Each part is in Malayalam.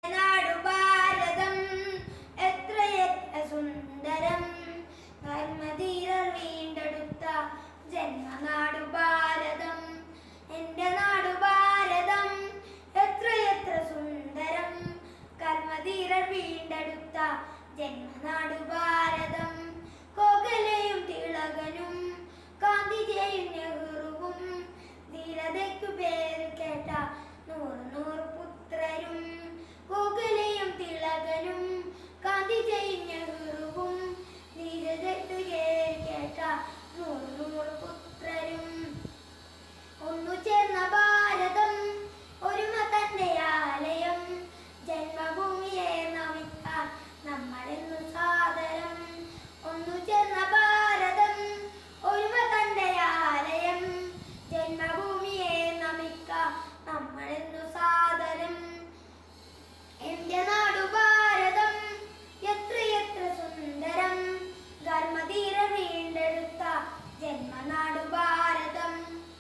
നാടു ഭാരതം എത്രയെത്ര സുന്ദരം ധർമ്മധീരർ വീണ്ടെടുത്ത ജന്മനാടു ഭാരതം എന്റെ നാടു ഭാരതം എത്രയെത്ര സുന്ദരം കർമ്മധീരർ വീണ്ടെടുത്ത ജന്മനാടു ഭാരതം കോകലയും തിളകനും ഗാന്ധിജിയും നെഹ്റുവും ധീരതയ്ക്കു പേര് കേട്ട നൂറ് നൂറ് പുത്രരും ഗോകുലയും തിളകനും ഗാന്ധിജിയും നെഹ്റുവും ധീരതയ്ക്കു പേര് കേട്ട നൂറ് നൂറ് പുത്രരും ഒന്നു ചേർന്ന ഭാരതം ഒരുമ തന്റെ ആലയം ജന്മഭൂമിയെ നമിക്കാൻ നമ്മളെന്നു സാദരം ഒന്നു ചേർന്ന ഭാരതം ഒരുമ തന്റെ ആലയം ജന്മഭൂമിയെ നമിക്കാൻ നമ്മളെന്നു സാദരം എന്റെ നാടു ഭാരതം എത്രയെത്ര സുന്ദരം ധർമ്മധീര വീണ്ടെടുത്ത ജന്മനാടു ഭാരതം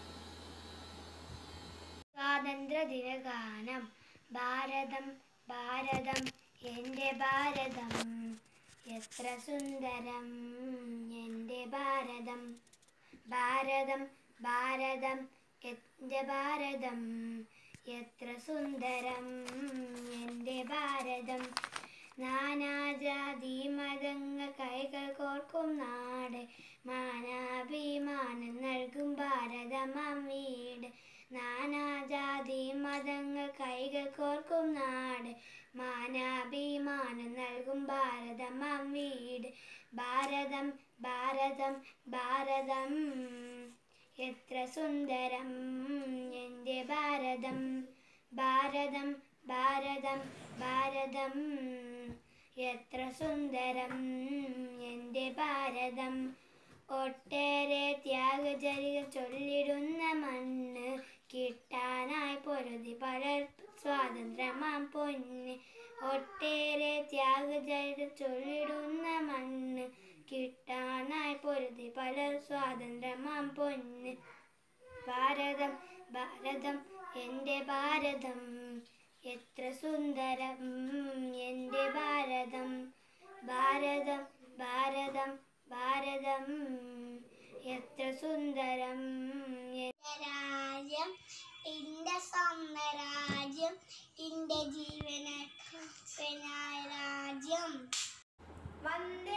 സ്വാതന്ത്ര്യദിന ഗാനം ഭാരതം ഭാരതം എൻ്റെ ഭാരതം എത്ര സുന്ദരം എൻ്റെ ഭാരതം ഭാരതം ഭാരതം എൻ്റെ ഭാരതം എത്ര സുന്ദരം എൻ്റെ ഭാരതം നാനാജാതി മതങ്ങൾ കൈകൾ കോർക്കും നാട് മാനാഭിമാനം നൽകും ഭാരതമാം വീട് നാനാജാതി മതങ്ങൾ കൈകൾ കോർക്കും നാട് മാനാഭിമാനം നൽകും ഭാരതമാം വീട് ഭാരതം ഭാരതം ഭാരതം എത്ര സുന്ദരം എൻ്റെ ഭാരതം ഭാരതം ഭാരതം ഭാരതം എത്ര സുന്ദരം എൻ്റെ ഭാരതം ഒട്ടേറെ ത്യാഗചരികൾ ചൊല്ലിടുന്ന മണ്ണ് കിട്ടാനായി പൊരുതി പലർ സ്വാതന്ത്ര്യമാം പൊന്ന് ഒട്ടേറെ ത്യാഗചരികൾ ചൊല്ലിടുന്ന മണ്ണ് കിട്ടാനായി പൊരുതി പലർ സ്വാതന്ത്ര്യമാം പൊന്ന് ഭാരതം ഭാരതം എൻ്റെ ഭാരതം എത്ര സുന്ദരം എൻ്റെ ഭാരതം ഭാരതം ഭാരതം ഭാരതം എത്ര സുന്ദരം രാജ്യം എന്റെ സ്വന്തം രാജ്യം എന്റെ ജീവനായ രാജ്യം വന്ദേ